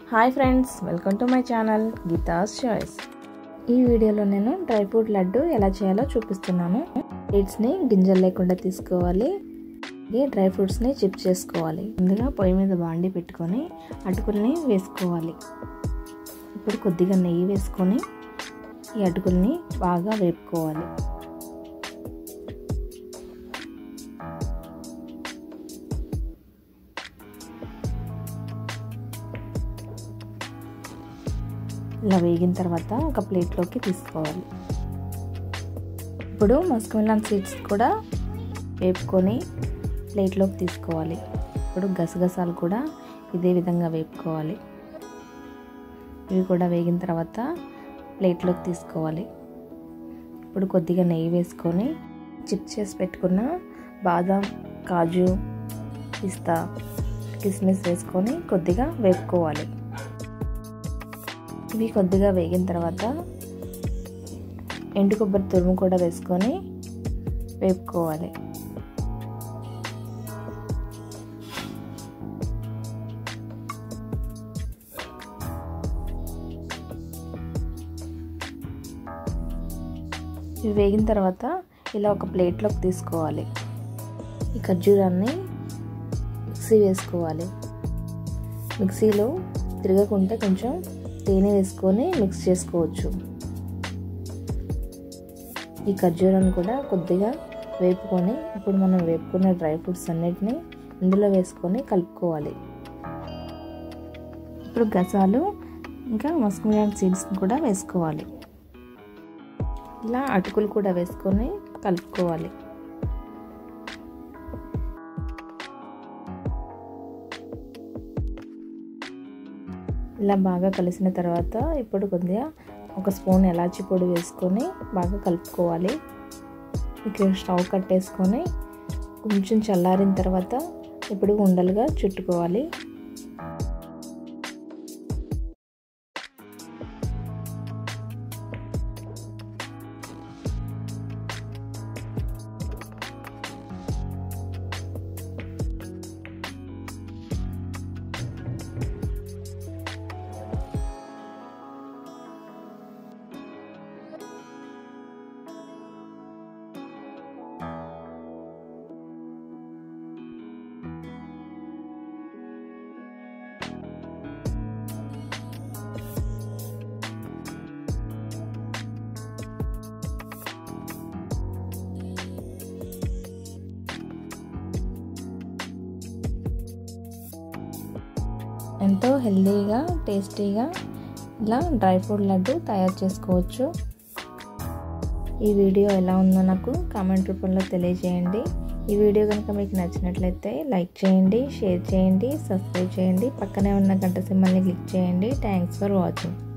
hi friends welcome to my channel Geetha's choice ఈ వీడియోలో నేను డ్రై ఫ్రూట్ లడ్డు ఎలా చేయాలో చూపిస్తున్నాను సీడ్స్ని గింజలు లేకుండా తీసుకోవాలి అలాగే డ్రై ఫ్రూట్స్ని చిప్ చేసుకోవాలి ముందుగా పొయ్యి మీద బాండి పెట్టుకొని అటుకుల్ని వేసుకోవాలి ఇప్పుడు కొద్దిగా నెయ్యి వేసుకొని ఈ అటుకుల్ని బాగా వేపుకోవాలి ఇలా వేగిన తర్వాత ఒక ప్లేట్లోకి తీసుకోవాలి ఇప్పుడు మస్క్ మిలాన్ సీడ్స్ కూడా వేపుకొని ప్లేట్లోకి తీసుకోవాలి ఇప్పుడు గసగసాలు కూడా ఇదే విధంగా వేపుకోవాలి ఇవి కూడా వేగిన తర్వాత ప్లేట్లోకి తీసుకోవాలి ఇప్పుడు కొద్దిగా నెయ్యి వేసుకొని చిప్ చేసి పెట్టుకున్న బాదం కాజు పిస్తా కిస్మిస్ వేసుకొని కొద్దిగా వేపుకోవాలి ఇవి కొద్దిగా వేగిన తర్వాత ఎండు కొబ్బరి తురుము కూడా వేసుకొని వేపుకోవాలి ఇవి వేగిన తర్వాత ఇలా ఒక ప్లేట్లోకి తీసుకోవాలి ఈ ఖర్జూరాన్ని మిక్సీ వేసుకోవాలి మిక్సీలో తిరగకుంటే కొంచెం తేనె వేసుకొని మిక్స్ చేసుకోవచ్చు ఈ ఖర్జూరాన్ని కూడా కొద్దిగా వేపుకొని ఇప్పుడు మనం వేపుకున్న డ్రై ఫ్రూట్స్ అన్నిటిని ఇందులో వేసుకొని కలుపుకోవాలి ఇప్పుడు గసాలు ఇంకా మస్క్ మిలాన్ సీడ్స్ని కూడా వేసుకోవాలి ఇలా అటుకులు కూడా వేసుకొని కలుపుకోవాలి ఇలా బాగా కలిసిన తర్వాత ఇప్పుడు కొద్దిగా ఒక స్పూన్ ఎలాచి పొడి వేసుకొని బాగా కలుపుకోవాలి ఇక్కడ స్టవ్ కట్టేసుకొని కొంచెం చల్లారిన తర్వాత ఇప్పుడు ఉండలుగా చుట్టుకోవాలి ఎంతో హెల్తీగా టేస్టీగా ఇలా డ్రై ఫ్రూట్ లడ్డు తయారు చేసుకోవచ్చు ఈ వీడియో ఎలా ఉందో నాకు కామెంట్ రూపంలో తెలియజేయండి ఈ వీడియో కనుక మీకు నచ్చినట్లయితే లైక్ చేయండి షేర్ చేయండి సబ్స్క్రైబ్ చేయండి పక్కనే ఉన్న గంట సింబల్ని క్లిక్ చేయండి థ్యాంక్స్ ఫర్ వాచింగ్